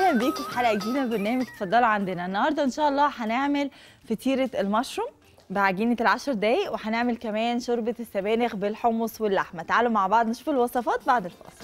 اهلا بيكم في حلقه جديده من برنامج اتفضلوا عندنا النهارده ان شاء الله هنعمل فطيره المشروم بعجينه العشر دقايق وهنعمل كمان شوربه السبانخ بالحمص واللحمه تعالوا مع بعض نشوف الوصفات بعد الفاصل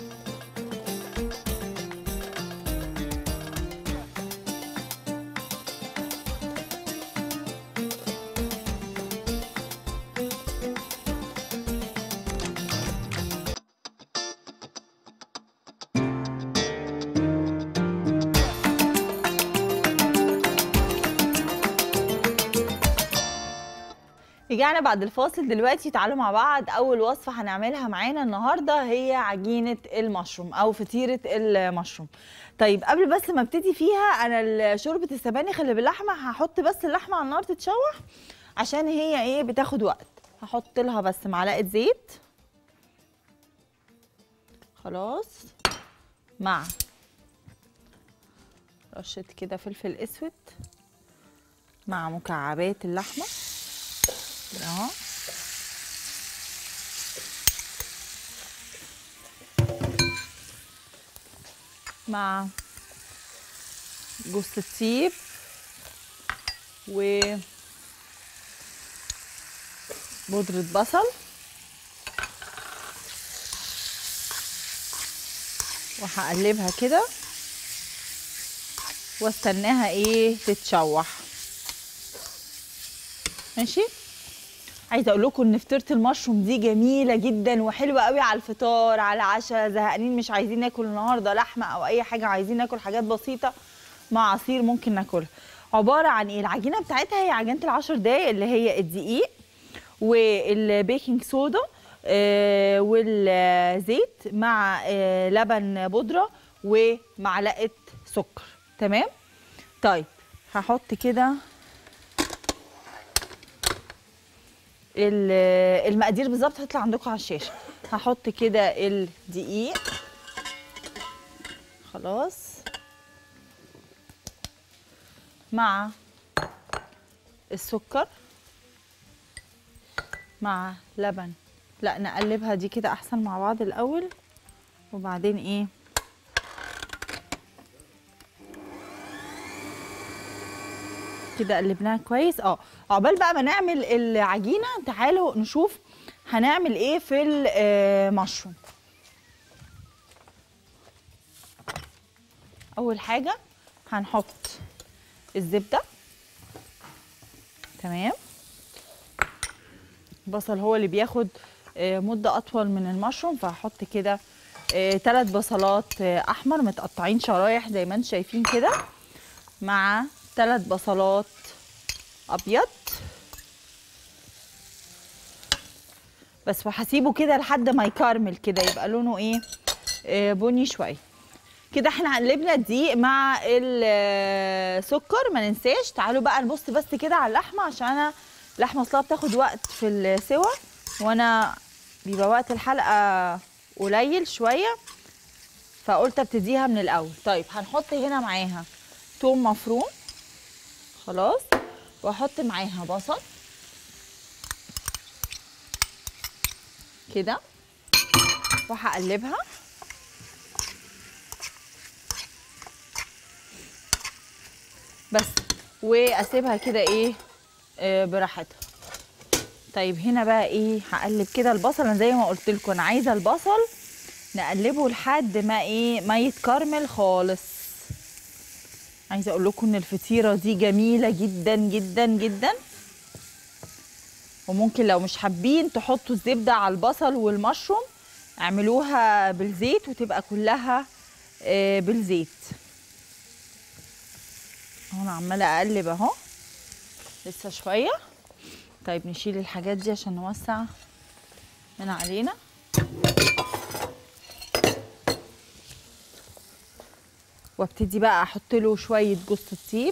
رجعنا بعد الفاصل دلوقتي تعالوا مع بعض اول وصفه هنعملها معانا النهارده هي عجينه المشروم او فطيره المشروم طيب قبل بس ما ابتدي فيها انا شوربه السبانخ اللي باللحمه هحط بس اللحمه على النار تتشوح عشان هي ايه بتاخد وقت هحط لها بس معلقه زيت خلاص مع رشه كده فلفل اسود مع مكعبات اللحمه كده اهو مع جوز الطيب و بودرة بصل وهقلبها كده واستناها ايه تتشوح ماشي عايزه اقول لكم ان فطيره المشروم دي جميله جدا وحلوه قوي على الفطار على العشاء زهقانين مش عايزين ناكل النهارده لحمه او اي حاجه عايزين ناكل حاجات بسيطه مع عصير ممكن ناكلها عباره عن ايه العجينه بتاعتها هي عجينه العشر دقايق اللي هي الدقيق والبيكنج صودا آه والزيت مع آه لبن بودره ومعلقه سكر تمام طيب هحط كده المقادير بالظبط هتطلع عندكم على الشاشه هحط كده الدقيق خلاص مع السكر مع لبن لا نقلبها دي كده احسن مع بعض الاول وبعدين ايه كده قلبناها كويس اه عقبال بقى ما نعمل العجينه تعالوا نشوف هنعمل ايه في المشروم اول حاجه هنحط الزبده تمام البصل هو اللي بياخد مده اطول من المشروم فهحط كده ثلاث بصلات احمر متقطعين شرايح زي ما انتم شايفين كده مع ثلاث بصلات ابيض بس وهسيبه كده لحد ما يكرمل كده يبقى لونه ايه آه بني شويه كده احنا قلبنا الدقيق مع السكر ما ننساش تعالوا بقى نبص بس كده على اللحمه عشان انا اللحمه اصلها بتاخد وقت في السوا وانا بيبقى وقت الحلقه قليل شويه فقلت ابتديها من الاول طيب هنحط هنا معاها توم مفروم خلاص واحط معاها بصل كده وهقلبها بس واسيبها كده ايه آه براحتها طيب هنا بقى ايه هقلب كده البصل انا زي ما قلت لكم انا عايزه البصل نقلبه لحد ما ايه ما يتكرمل خالص عايزه اقول لكم ان الفطيره دي جميله جدا جدا جدا وممكن لو مش حابين تحطوا الزبده على البصل والمشروم اعملوها بالزيت وتبقى كلها بالزيت انا عماله اقلب اهو لسه شويه طيب نشيل الحاجات دي عشان نوسع من علينا وابتدي بقى احط له شويه جوز الطيب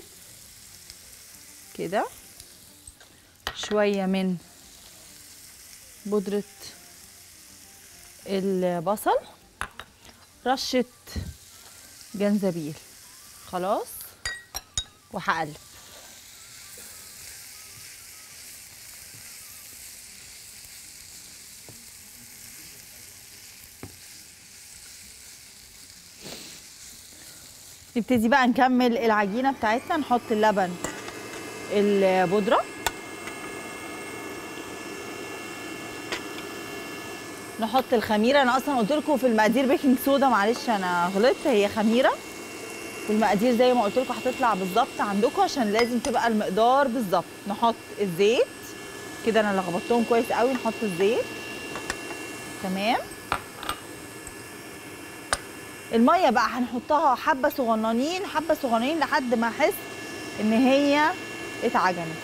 كده شويه من بودره البصل رشه جنزبيل خلاص وهقلب نبتدي بقى نكمل العجينه بتاعتنا نحط اللبن البودره نحط الخميره انا اصلا قلت لكم في المقادير بيكنج صودا معلش انا غلطت هي خميره والمقادير زي ما قلت لكم هتطلع بالظبط عندكم عشان لازم تبقى المقدار بالظبط نحط الزيت كده انا لخبطتهم كويس قوي نحط الزيت تمام الميه بقى هنحطها حبه صغننين حبه صغننين لحد ما احس ان هي اتعجنت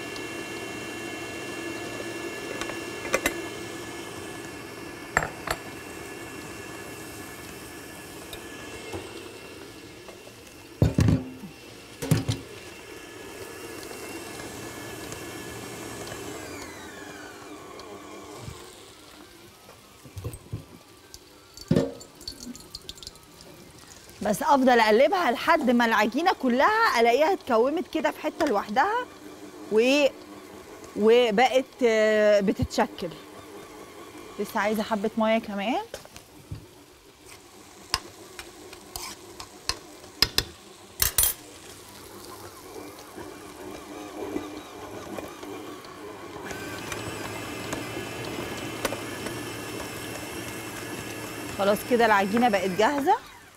بس افضل اقلبها لحد ما العجينه كلها الاقيها اتكومت كده في حته لوحدها وايه وبقت آه، بتتشكل لسه عايزه حبه ميه كمان خلاص كده العجينه بقت جاهزه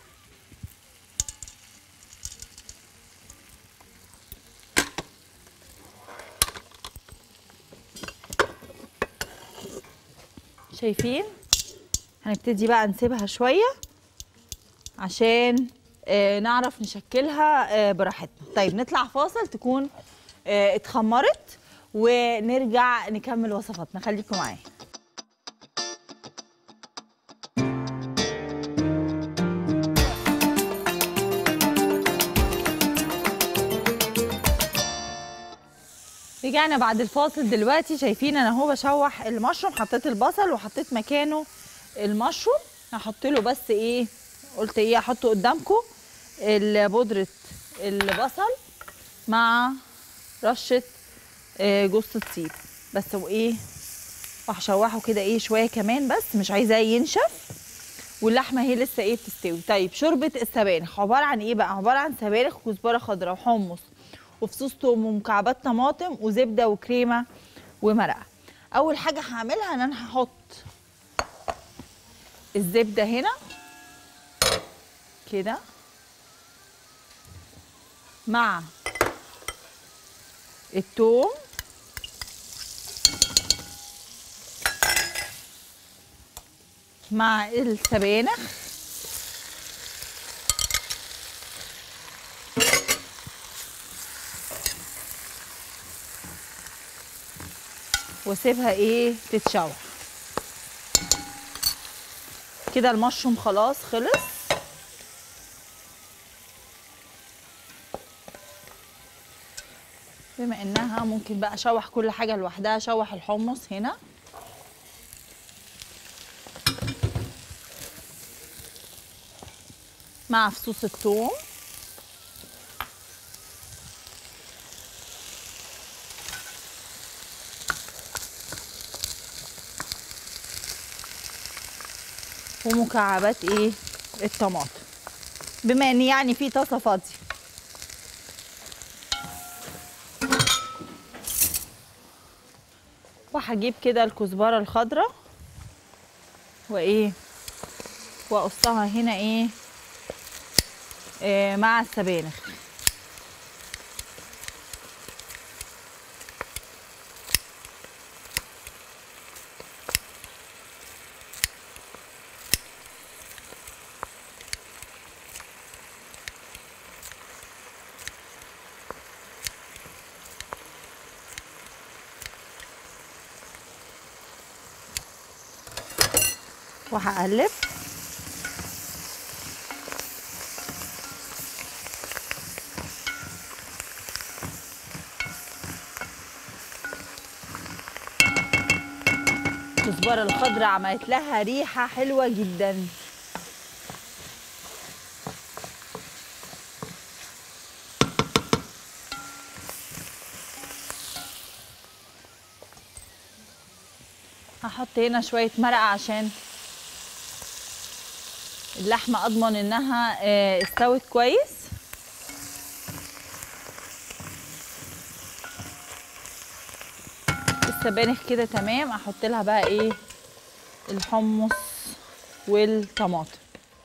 شايفين هنبتدي بقى نسيبها شويه عشان آه، نعرف نشكلها آه، براحتنا طيب نطلع فاصل تكون آه، اتخمرت ونرجع نكمل وصفاتنا خليكم معايا رجعنا بعد الفاصل دلوقتي شايفين انا اهو بشوح المشروم حطيت البصل وحطيت مكانه المشروم هحط له بس ايه قلت ايه احطه قدامكم بودره البصل مع رشه آه، جوز الطيب بس وايه وهشوحه كده ايه شويه كمان بس مش عايزاه ينشف واللحمه هي لسه ايه بتستوي طيب شوربه السبانخ عباره عن ايه بقى عباره عن سبانخ وكزبره خضراء وحمص وفصوص توم ومكعبات طماطم وزبده وكريمه ومرقه اول حاجه هعملها ان انا هحط الزبده هنا كده مع التوم مع السبانخ واسيبها ايه تتشوح كده المشروم خلاص خلص بما انها ممكن بقى اشوح كل حاجه لوحدها اشوح الحمص هنا مع فصوص الثوم ومكعبات ايه الطماطم بما ان يعني في طاسه فاضيه وهجيب كده الكزبره الخضراء وايه واقصها هنا ايه, إيه مع السبانخ وهقلب الكزبره الخضراء عملت لها ريحه حلوه جدا هحط هنا شويه مرقه عشان اللحمه اضمن انها آه، استوت كويس السبانخ كده تمام احط لها بقى ايه الحمص والطماطم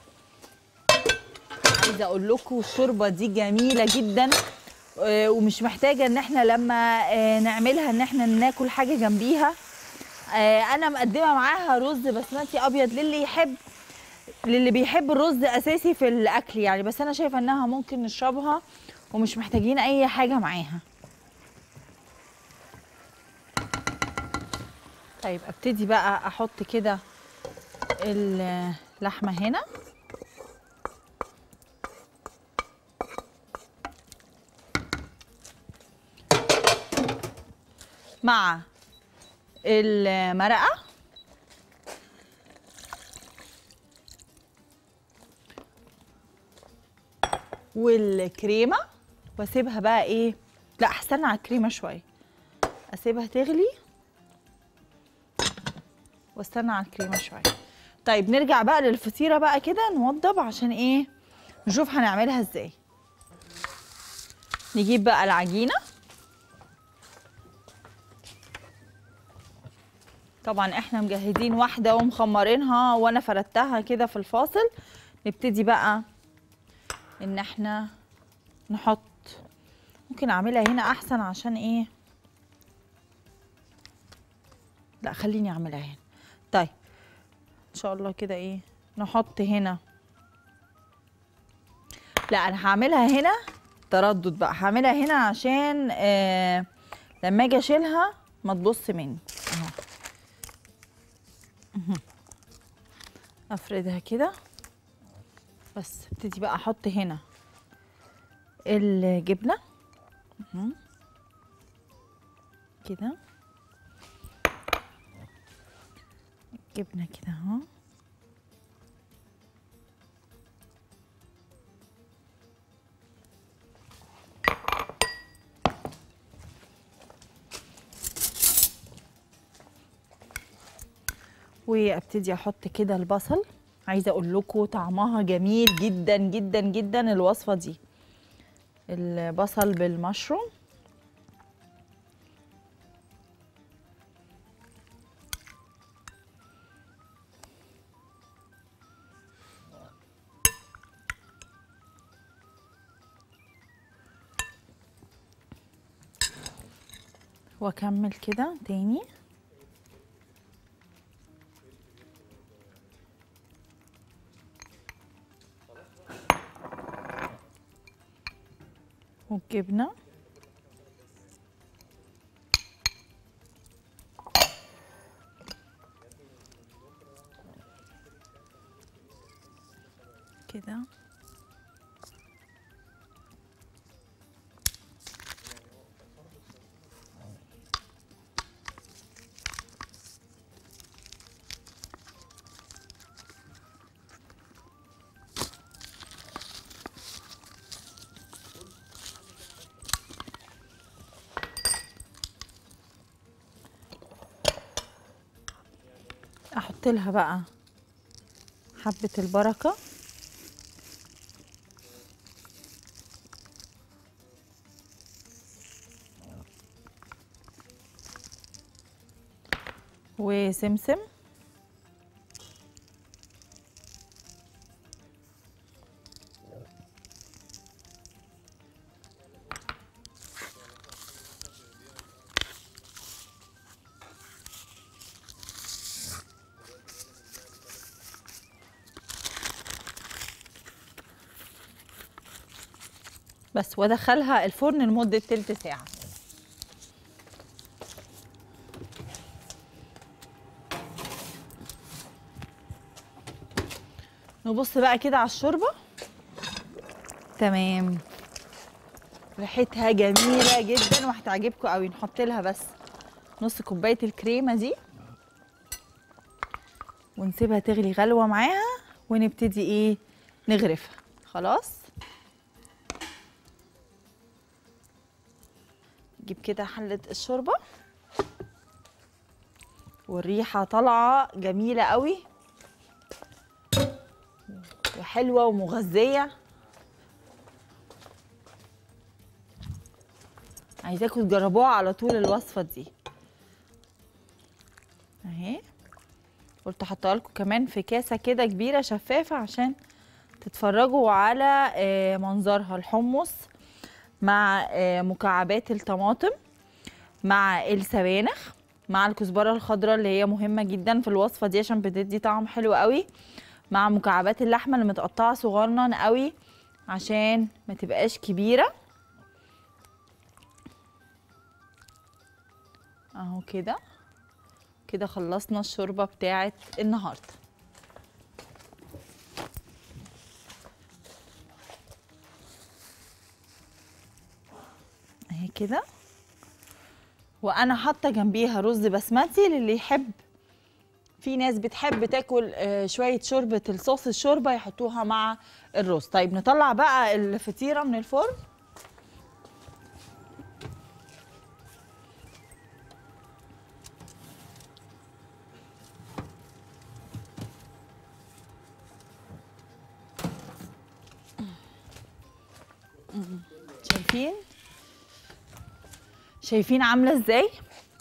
عايزه اقول لكم الشوربه دي جميله جدا آه، ومش محتاجه ان احنا لما آه، نعملها ان احنا ناكل حاجه جنبيها آه، انا مقدمه معاها رز بسمتي ابيض للي يحب للي بيحب الرز اساسي في الاكل يعني بس انا شايفه انها ممكن نشربها ومش محتاجين اي حاجه معاها طيب ابتدي بقى احط كده اللحمه هنا مع المرقه والكريمه واسيبها بقى ايه لا هستنى على الكريمه شويه اسيبها تغلي واستنى على الكريمه شويه طيب نرجع بقى للفطيره بقى كده نوضب عشان ايه نشوف هنعملها ازاي نجيب بقى العجينه طبعا احنا مجهزين واحده ومخمرينها وانا فردتها كده في الفاصل نبتدي بقى ان احنا نحط ممكن اعملها هنا احسن عشان ايه لا خليني اعملها هنا طيب ان شاء الله كده ايه نحط هنا لا انا هعملها هنا تردد بقى هعملها هنا عشان آه لما اجي اشيلها ما تبص مني اهو مهم. افردها كده بس ابتدي بقى احط هنا الجبنه مهم. كده الجبنه كده اهو وابتدي احط كده البصل عايزه اقول لكم طعمها جميل جدا جدا جدا الوصفه دي البصل بالمشروم واكمل كده تاني والجبنة كده احط لها بقى حبة البركة وسمسم بس وادخلها الفرن لمدة تلت ساعة نبص بقى كده على الشوربة تمام ريحتها جميلة جدا وهتعجبكم قوي نحط لها بس نص كوباية الكريمة دي ونسيبها تغلي غلوة معاها ونبتدي ايه نغرفها خلاص نجيب كده حلة الشوربة والريحة طالعة جميلة قوي وحلوة ومغذية عايزاكم تجربوها على طول الوصفة دي قلت احطها لكم كمان في كاسه كده كبيره شفافه عشان تتفرجوا على آه، منظرها الحمص مع آه، مكعبات الطماطم مع السبانخ مع الكزبره الخضراء اللي هي مهمه جدا في الوصفه دي عشان بتدي طعم حلو قوي مع مكعبات اللحمه اللي متقطعه صغنن قوي عشان ما تبقاش كبيره اهو كده كده خلصنا الشوربه بتاعه النهارده اهي كده وانا حاطه جنبيها رز بسمتي للي يحب في ناس بتحب تاكل آه، شويه شوربه الصوص الشوربه يحطوها مع الرز طيب نطلع بقى الفطيره من الفرن شايفين شايفين عامله ازاي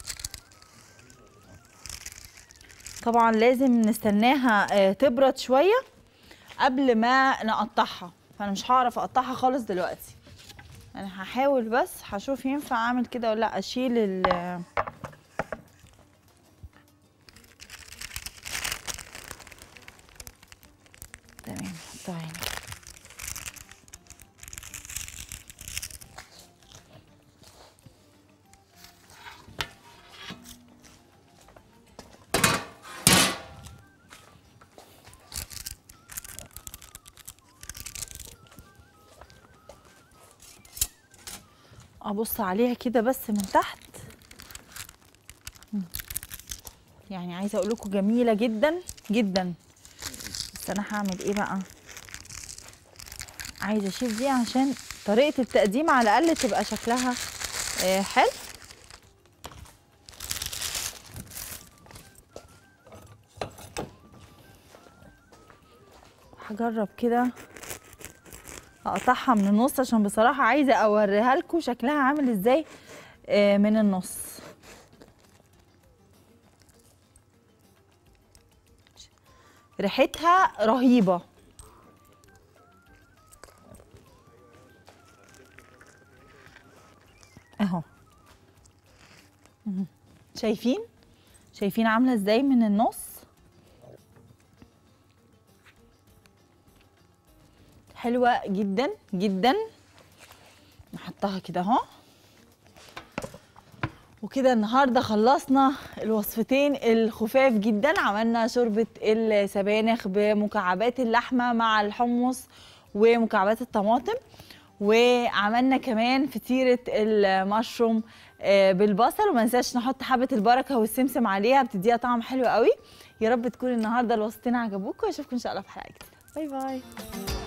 طبعا لازم نستناها آه، تبرد شويه قبل ما نقطعها فانا مش هعرف اقطعها خالص دلوقتي انا هحاول بس هشوف ينفع اعمل كده ولا لا اشيل ال تمام حطها هنا ابص عليها كده بس من تحت مم. يعني عايزه اقول لكم جميله جدا جدا بس انا هعمل ايه بقى عايزه اشيل دي عشان طريقه التقديم على الاقل تبقى شكلها آه، حلو هجرب كده اقطعها من النص عشان بصراحه عايزه اوريها لكم شكلها عامل ازاي آه، من النص ريحتها رهيبه اهو مهم. شايفين شايفين عامله ازاي من النص حلوه جدا جدا نحطها كده اهو وكده النهارده خلصنا الوصفتين الخفاف جدا عملنا شوربه السبانخ بمكعبات اللحمه مع الحمص ومكعبات الطماطم وعملنا كمان فطيره المشروم آه، بالبصل وما ننساش نحط حبه البركه والسمسم عليها بتديها طعم حلو قوي يا رب تكون النهارده الوصفتين عجبوكم واشوفكم ان شاء الله في حلقه جديده باي باي